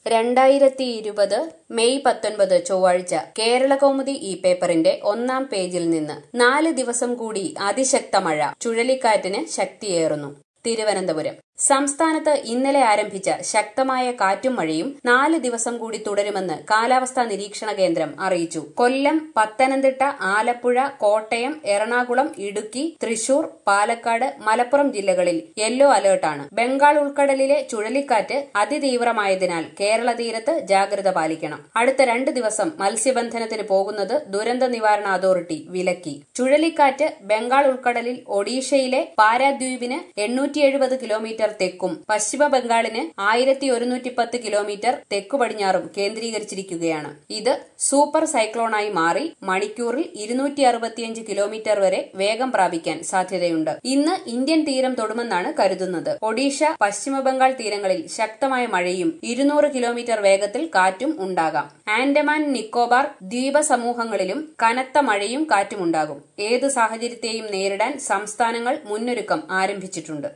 രണ്ടായിരത്തി ഇരുപത് മെയ് പത്തൊൻപത് ചൊവ്വാഴ്ച കേരളകൗമുദി ഈ പേപ്പറിന്റെ ഒന്നാം പേജിൽ നിന്ന് നാല് ദിവസം കൂടി അതിശക്ത മഴ ചുഴലിക്കാറ്റിന് ശക്തിയേറുന്നു തിരുവനന്തപുരം സംസ്ഥാനത്ത് ഇന്നലെ ആരംഭിച്ച ശക്തമായ കാറ്റും മഴയും നാല് ദിവസം കൂടി തുടരുമെന്ന് കാലാവസ്ഥാ നിരീക്ഷണ കേന്ദ്രം അറിയിച്ചു കൊല്ലം പത്തനംതിട്ട ആലപ്പുഴ കോട്ടയം എറണാകുളം ഇടുക്കി തൃശൂർ പാലക്കാട് മലപ്പുറം ജില്ലകളിൽ യെല്ലോ അലേർട്ടാണ് ബംഗാൾ ഉൾക്കടലിലെ ചുഴലിക്കാറ്റ് അതിതീവ്രമായതിനാൽ കേരള തീരത്ത് ജാഗ്രത പാലിക്കണം അടുത്ത രണ്ട് ദിവസം മത്സ്യബന്ധനത്തിന് പോകുന്നത് ദുരന്ത നിവാരണ അതോറിറ്റി വിലക്കി ചുഴലിക്കാറ്റ് ബംഗാൾ ഉൾക്കടലിൽ ഒഡീഷയിലെ പാരാദ്വീപിന് എണ്ണൂറ്റി എഴുപത് കിലോമീറ്റർ തെക്കും പശ്ചിമ ബംഗാളിന് ആയിരത്തി ഒരുന്നൂറ്റി പത്ത് കിലോമീറ്റർ തെക്കു പടിഞ്ഞാറും കേന്ദ്രീകരിച്ചിരിക്കുകയാണ് ഇത് സൂപ്പർ സൈക്ലോണായി മാറി മണിക്കൂറിൽ ഇരുന്നൂറ്റി അറുപത്തിയഞ്ച് കിലോമീറ്റർ വരെ വേഗം പ്രാപിക്കാൻ സാധ്യതയുണ്ട് ഇന്ന് ഇന്ത്യൻ തീരം തൊടുമെന്നാണ് കരുതുന്നത് ഒഡീഷ പശ്ചിമ ബംഗാൾ തീരങ്ങളിൽ ശക്തമായ മഴയും ഇരുന്നൂറ് കിലോമീറ്റർ വേഗത്തിൽ കാറ്റും ഉണ്ടാകാം ആൻഡമാൻ നിക്കോബാർ ദ്വീപ സമൂഹങ്ങളിലും കനത്ത മഴയും കാറ്റും ഉണ്ടാകും ഏത് സാഹചര്യത്തെയും നേരിടാൻ സംസ്ഥാനങ്ങൾ മുന്നൊരുക്കം ആരംഭിച്ചിട്ടുണ്ട്